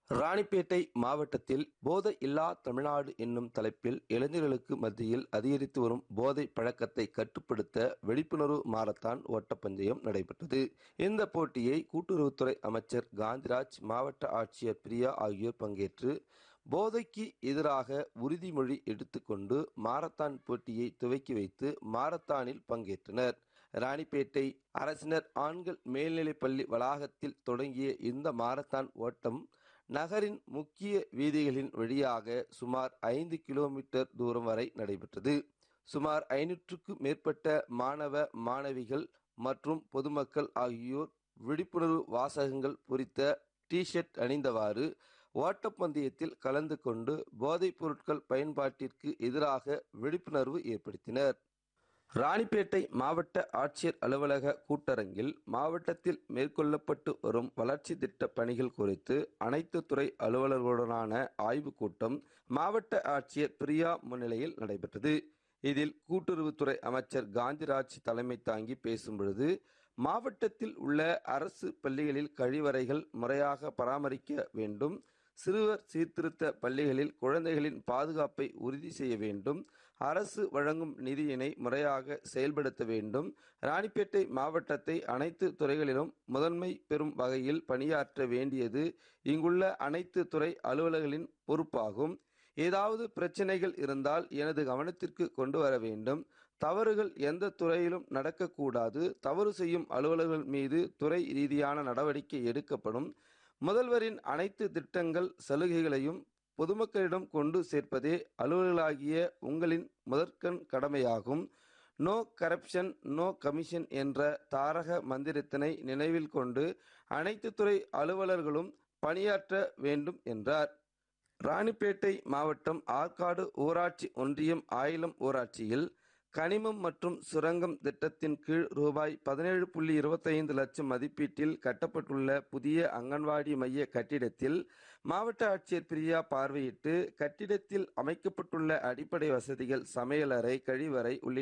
ராணிப்பேட்டை மாவட்டத்தில் போதை இல்லா தமிழ்நாடு என்னும் தலைப்பில் இளைஞர்களுக்கு மத்தியில் அதிகரித்து வரும் போதை பழக்கத்தை கட்டுப்படுத்த விழிப்புணர்வு மாரத்தான் ஓட்டப்பந்தயம் நடைபெற்றது இந்த போட்டியை கூட்டுறவுத்துறை அமைச்சர் காந்திராஜ் மாவட்ட ஆட்சியர் பிரியா ஆகியோர் பங்கேற்று போதைக்கு எதிராக உறுதிமொழி எடுத்துக்கொண்டு மாரத்தான் போட்டியை துவக்கி வைத்து மாரத்தானில் பங்கேற்றனர் ராணிப்பேட்டை அரசினர் ஆண்கள் மேல்நிலைப்பள்ளி வளாகத்தில் தொடங்கிய இந்த மாரத்தான் ஓட்டம் நகரின் முக்கிய வீதிகளின் வழியாக சுமார் ஐந்து கிலோமீட்டர் தூரம் வரை நடைபெற்றது சுமார் ஐநூற்றுக்கு மேற்பட்ட மாணவ மாணவிகள் மற்றும் பொதுமக்கள் ஆகியோர் விழிப்புணர்வு வாசகங்கள் பொறித்த டி ஷர்ட் அணிந்தவாறு ஓட்டப்பந்தயத்தில் கலந்து கொண்டு போதைப் பொருட்கள் பயன்பாட்டிற்கு எதிராக விழிப்புணர்வு ஏற்படுத்தினர் ராணிப்பேட்டை மாவட்ட ஆட்சியர் அலுவலக கூட்டரங்கில் மாவட்டத்தில் மேற்கொள்ளப்பட்டு வரும் வளர்ச்சி திட்ட பணிகள் குறித்து அனைத்து துறை அலுவலர்களுடனான ஆய்வுக் கூட்டம் மாவட்ட ஆட்சியர் பிரியா முன்னிலையில் நடைபெற்றது இதில் கூட்டுறவுத்துறை அமைச்சர் காந்திராஜ் தலைமை தாங்கி பேசும் பொழுது மாவட்டத்தில் உள்ள அரசு பள்ளிகளில் கழிவறைகள் முறையாக பராமரிக்க வேண்டும் சிறுவர் சீர்திருத்த பள்ளிகளில் குழந்தைகளின் பாதுகாப்பை உறுதி செய்ய வேண்டும் அரசு வழங்கும் நிதியினை முறையாக செயல்படுத்த வேண்டும் ராணிப்பேட்டை மாவட்டத்தை அனைத்து துறைகளிலும் முதன்மை பெறும் வகையில் பணியாற்ற வேண்டியது இங்குள்ள அனைத்து துறை அலுவலர்களின் பொறுப்பாகும் ஏதாவது பிரச்சனைகள் இருந்தால் எனது கவனத்திற்கு கொண்டு வர வேண்டும் தவறுகள் எந்த துறையிலும் நடக்கக்கூடாது தவறு செய்யும் அலுவலர்கள் மீது துறை ரீதியான நடவடிக்கை எடுக்கப்படும் முதல்வரின் அனைத்து திட்டங்கள் சலுகைகளையும் பொதுமக்களிடம் கொண்டு சேர்ப்பதே அலுவலர்களாகிய உங்களின் முதற்கண் கடமையாகும் நோ கரப்ஷன் நோ கமிஷன் என்ற தாரக மந்திரத்தினை நினைவில் கொண்டு அனைத்து துறை அலுவலர்களும் பணியாற்ற வேண்டும் என்றார் ராணிப்பேட்டை மாவட்டம் ஆற்காடு ஊராட்சி ஒன்றியம் ஆயிலம் ஊராட்சியில் கனிமம் மற்றும் சுரங்கம் திட்டத்தின் கீழ் ரூபாய் பதினேழு புள்ளி இருபத்தைந்து லட்சம் மதிப்பீட்டில் கட்டப்பட்டுள்ள புதிய அங்கன்வாடி மைய கட்டிடத்தில் மாவட்ட ஆட்சியர் பிரியா பார்வையிட்டு கட்டிடத்தில் அமைக்கப்பட்டுள்ள அடிப்படை வசதிகள் சமையலறை கழிவறை உள்ளிட்ட